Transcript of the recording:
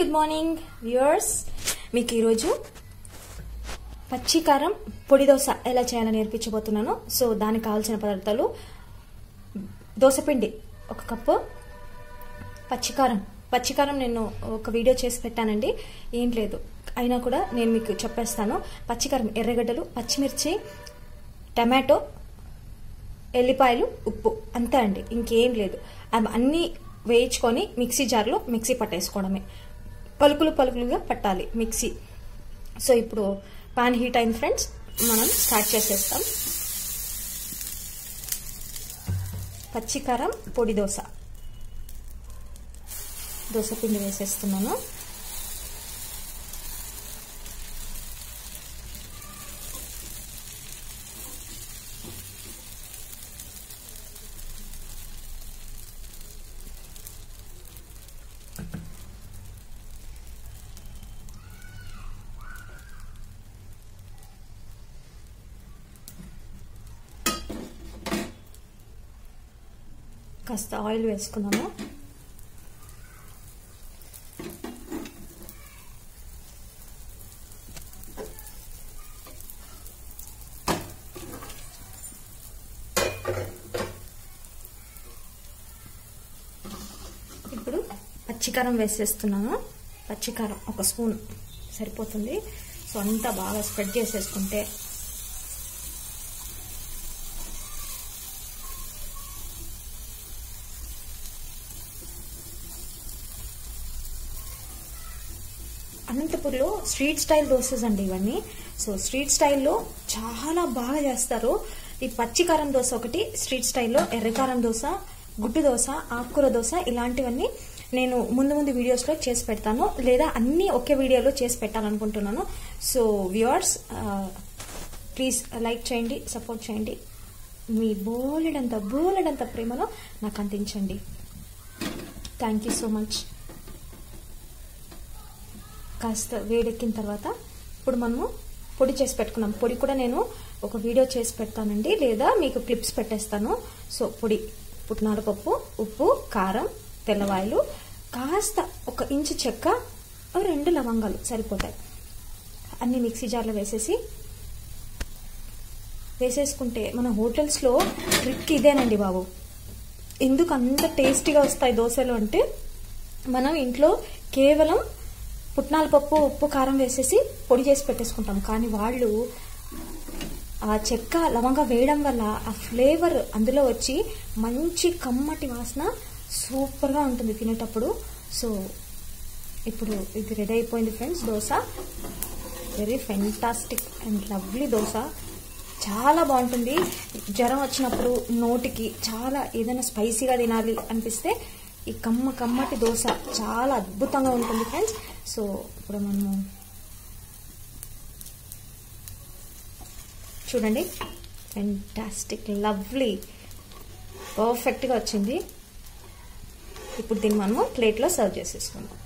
good morning viewers మీకు ఈరోజు పచ్చికారం పొడి దోశ ఎలా చేయాలని నేర్పించబోతున్నాను సో దానికి కావాల్సిన పదార్థాలు దోశపిండి ఒక కప్పు పచ్చికారం పచ్చికారం నేను ఒక వీడియో చేసి పెట్టానండి ఏం లేదు అయినా కూడా నేను మీకు చెప్పేస్తాను పచ్చికారం ఎర్రగడ్డలు పచ్చిమిర్చి టమాటో ఎల్లిపాయలు ఉప్పు అంతే అండి ఇంకేం లేదు అవి అన్నీ వేయించుకొని మిక్సీ జార్లో మిక్సీ పట్టేసుకోవడమే పలుకులు పలుకులుగా పట్టాలి మిక్సీ సో ఇప్పుడు పాన్ హీట్ అయింది ఫ్రెండ్స్ మనం స్టార్ట్ చేసేస్తాం పచ్చికారం పొడి దోశ దోశ పిండి వేసేస్తున్నాను కాస్త ఆయిల్ వేసుకున్నాము ఇప్పుడు పచ్చికారం వేసేస్తున్నాను పచ్చికారం ఒక స్పూన్ సరిపోతుంది సో అంతా బాగా స్ప్రెడ్ చేసేసుకుంటే అనంతపూర్లో స్ట్రీట్ స్టైల్ దోశస్ అండి ఇవన్నీ సో స్ట్రీట్ స్టైల్లో చాలా బాగా చేస్తారు ఈ పచ్చికారం దోశ ఒకటి స్ట్రీట్ స్టైల్లో ఎర్రకారం దోశ గుడ్డు దోశ ఆకుకూర దోశ ఇలాంటివన్నీ నేను ముందు ముందు వీడియోస్లో చేసి పెడతాను లేదా అన్నీ ఒకే వీడియోలో చేసి పెట్టాలనుకుంటున్నాను సో వ్యూవర్స్ ప్లీజ్ లైక్ చేయండి సపోర్ట్ చేయండి మీ బోలెడంత బోలెడంత ప్రేమలో నాకు అందించండి థ్యాంక్ యూ సో మచ్ కాస్త వేడెక్కిన తర్వాత ఇప్పుడు మనము పొడి చేసి పెట్టుకున్నాం పొడి కూడా నేను ఒక వీడియో చేసి పెడతానండి లేదా మీకు క్లిప్స్ పెట్టేస్తాను సో పొడి పుట్నాల పప్పు ఉప్పు కారం తెల్లవాయలు కాస్త ఒక ఇంచు చెక్క రెండు లవంగాలు సరిపోతాయి అన్ని మిక్సీ జార్లో వేసేసి వేసేసుకుంటే మన హోటల్స్లో ట్రిక్ ఇదేనండి బాబు ఎందుకు అంత టేస్టీగా వస్తాయి దోశలు అంటే మనం ఇంట్లో కేవలం పుట్నాల పప్పు ఉప్పు కారం వేసేసి పొడి చేసి పెట్టేసుకుంటాం కానీ వాళ్ళు ఆ చెక్క లవంగా వేయడం వల్ల ఆ ఫ్లేవర్ అందులో వచ్చి మంచి కమ్మటి వాసన సూపర్గా ఉంటుంది తినేటప్పుడు సో ఇప్పుడు ఇది రెడీ అయిపోయింది friends dosa very fantastic and lovely dosa చాలా బాగుంటుంది జ్వరం వచ్చినప్పుడు నోటికి చాలా ఏదైనా స్పైసీగా తినాలి అనిపిస్తే ఈ కమ్మ కమ్మటి దోశ చాలా అద్భుతంగా ఉంటుంది ఫ్రెండ్స్ సో ఇప్పుడు మనము చూడండి ఫెంటాస్టిక్ లవ్లీ పర్ఫెక్ట్గా వచ్చింది ఇప్పుడు దీన్ని మనము ప్లేట్లో సర్వ్ చేసేసుకుందాం